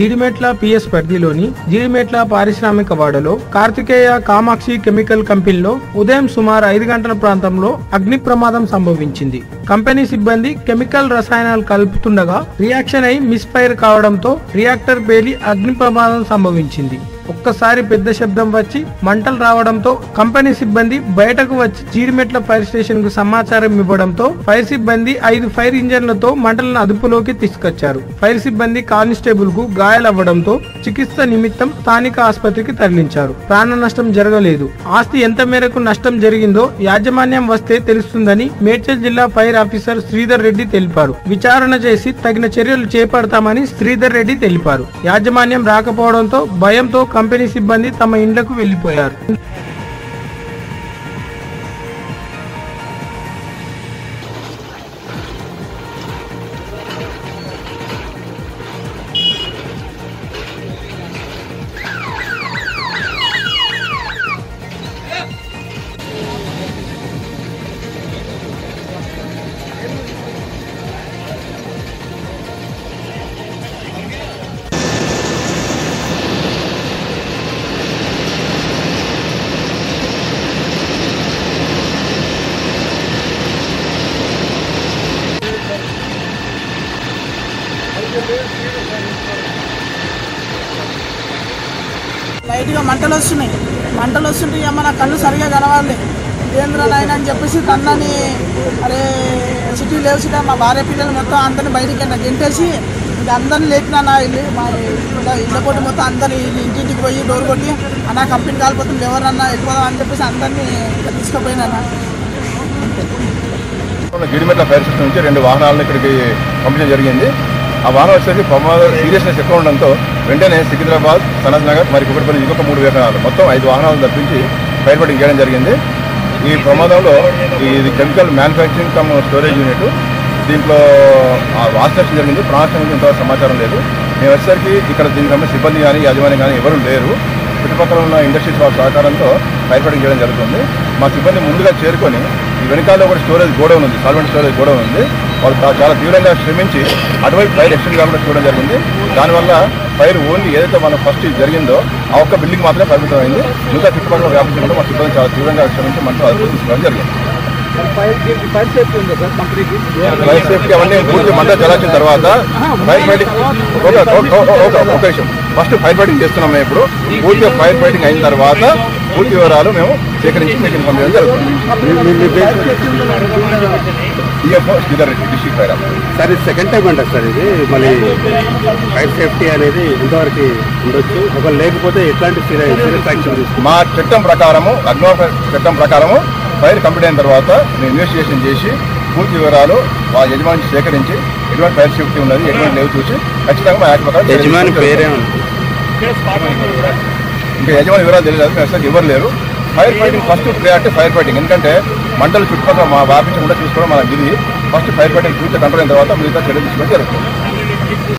Jeedimetla PS పరిధిలోని జీడిమెట్ల పారిశ్రామిక వాడలో కార్తికేయ కామాక్షి కెమికల్ కంపెనీలో ఉదయం సుమారు ఐదు గంటల ప్రాంతంలో అగ్ని ప్రమాదం సంభవించింది కంపెనీ సిబ్బంది కెమికల్ రసాయనాలు కలుపుతుండగా రియాక్షన్ అయి మిస్ఫైర్ కావడంతో రియాక్టర్ పేలి అగ్ని ప్రమాదం సంభవించింది ఒక్కసారి పెద్ద శబ్దం వచ్చి మంటలు రావడంతో కంపెనీ సిబ్బంది బయటకు వచ్చి జీడిమెట్ల ఫైర్ స్టేషన్ కు సమాచారం ఇవ్వడంతో ఫైర్ సిబ్బంది ఐదు ఫైర్ ఇంజన్లతో మంటలను అదుపులోకి తీసుకొచ్చారు ఫైర్ సిబ్బంది కానిస్టేబుల్ కు గాయాలవ్వడంతో చికిత్స నిమిత్తం స్థానిక ఆసుపత్రికి తరలించారు ప్రాణ నష్టం జరగలేదు ఆస్తి ఎంత మేరకు నష్టం జరిగిందో యాజమాన్యం వస్తే తెలుస్తుందని మేడ్చల్ జిల్లా ఫైర్ ఆఫీసర్ శ్రీధర్ రెడ్డి తెలిపారు విచారణ చేసి తగిన చర్యలు చేపడతామని శ్రీధర్ రెడ్డి తెలిపారు యాజమాన్యం రాకపోవడంతో భయంతో కంపెనీ సిబ్బంది తమ ఇండ్లకు వెళ్లిపోయారు లైట్గా మంటలు వస్తున్నాయి మంటలు వస్తుంటే ఇక మన కళ్ళు సరిగా కనవాలి ఏంద్ర నాయన అని చెప్పేసి కన్నని అరే సిటీ లేవు సిటీ మా భార్య పిల్లలు మొత్తం అందరిని బయటికి వెళ్ళిన గెంటేసి ఇక అందరిని లేపినా నా ఇల్లు మా ఇళ్ళ ఇళ్ళ కొట్టి మొత్తం అందరి ఇంటింటికి పోయి డోర్ కొట్టి అన్న కంపెనీ కాలిపోతుంది ఎవరన్నా ఎక్కువ అని చెప్పేసి అందరినీ తీసుకుపోయినా గిడిమెట్ల ఫైర్ స్టేషన్ నుంచి రెండు వాహనాలను ఇక్కడికి పంపించడం జరిగింది ఆ వాహనం వచ్చేసి ప్రమాద సీరియస్నెస్ ఎక్కువ ఉండడంతో వెంటనే సికింద్రాబాద్ సనత్ నగర్ మరి కుకట్పల్లి ఇంకొక మూడు వాహనాలు మొత్తం ఐదు వాహనాలను తప్పించి ఫైర్ ఫైటింగ్ చేయడం జరిగింది ఈ ప్రమాదంలో ఇది chemical manufacturing cum storage unit దీంట్లో ఆ వాస్తు నష్టం జరిగింది ప్రాణష్టం గురించి ఇంతవరకు సమాచారం లేదు మేము వచ్చేసరికి ఇక్కడ దీనికి సంబంధించిన సిబ్బంది కానీ యాజమాన్యం కానీ ఎవరు లేరు చుట్టుపక్కల ఉన్న ఇండస్ట్రీస్ వాళ్ళ సహకారంతో ఫైర్ ఫైటింగ్ చేయడం జరుగుతుంది మా సిబ్బంది ముందుగా చేరుకొని ఈ వెనకాల ఒక స్టోరేజ్ గోడౌన్ ఉంది సాల్వెంట్ స్టోరేజ్ గోడౌన్ ఉంది వాళ్ళు చా- చాలా తీవ్రంగా శ్రమించి అటువైపు ఫైర్ ఎక్స్టెండ్ కాకుండా చూడడం జరిగింది దానివల్ల ఫైర్ ఓన్లీ ఏదైతే మనం ఫస్ట్ జరిగిందో ఆ ఒక్క బిల్డింగ్ మాత్రమే పరిమితం అయింది మిగతా చుట్టుపక్కల వ్యాపించడంలో మా సిబ్బంది చాలా తీవ్రంగా శ్రమించి మనతో అదుపు తీసుకోవడం జరిగింది ఫైర్ సేఫ్టీ అవన్నీ పూర్తి మంట చలాల్చిన తర్వాత ఫైర్ ఫైటింగ్ ఒక ఒక- ఒక- ఒక- ఒక విషయం ఫస్ట్ ఫైర్ ఫైటింగ్ చేస్తున్నాం మేము ఇప్పుడు పూర్తిగా ఫైర్ ఫైటింగ్ అయిన తర్వాత పూర్తి వివరాలు మేము సేకరించి మీకు ఇన్ఫార్మ్ చేయడం జరుగుతుంది DFO Sridhar Reddy district fire officer. Sir ఇది సెకండ్ టైం అంటారు సార్ ఇది మళ్ళీ ఫైర్ సేఫ్టీ అనేది ఇంతవరకు ఉండొచ్చు ఒకవేళ లేకపోతే ఎట్లాంటి సీరియస్ సీరియస్ యాక్షన్ తీసుకుంటారు మా చట్టం ప్రకారము అగ్నిమాపక చట్టం ప్రకారము ఫైర్ కంప్లీట్ అయిన తర్వాత మేము ఇన్వెస్టిగేషన్ చేసి పూర్తి వివరాలు వాళ్ళ యజమాని సేకరించి ఎటువంటి ఫైర్ సేఫ్టీ ఉన్నది ఎటువంటి లేవు చూసి ఖచ్చితంగా మా యాక్ట్ ప్రకారం యజమాని పేరే ఇంకా యజమాని వివరాలు తెలియదు మేము అసలు ఎవరు లేరు fire fighting first priority fire fighting ఎందుకంటే మంటలు చుట్టుపక్కల మా వ్యాపించకుండా చూసుకోవడం మన విధి ఫస్ట్ ఫైర్ ఫైటింగ్ పూర్తి కంట్రోల్ అయిన తర్వాత మిగతా చర్యలు తీసుకోవడం జరుగుతుంది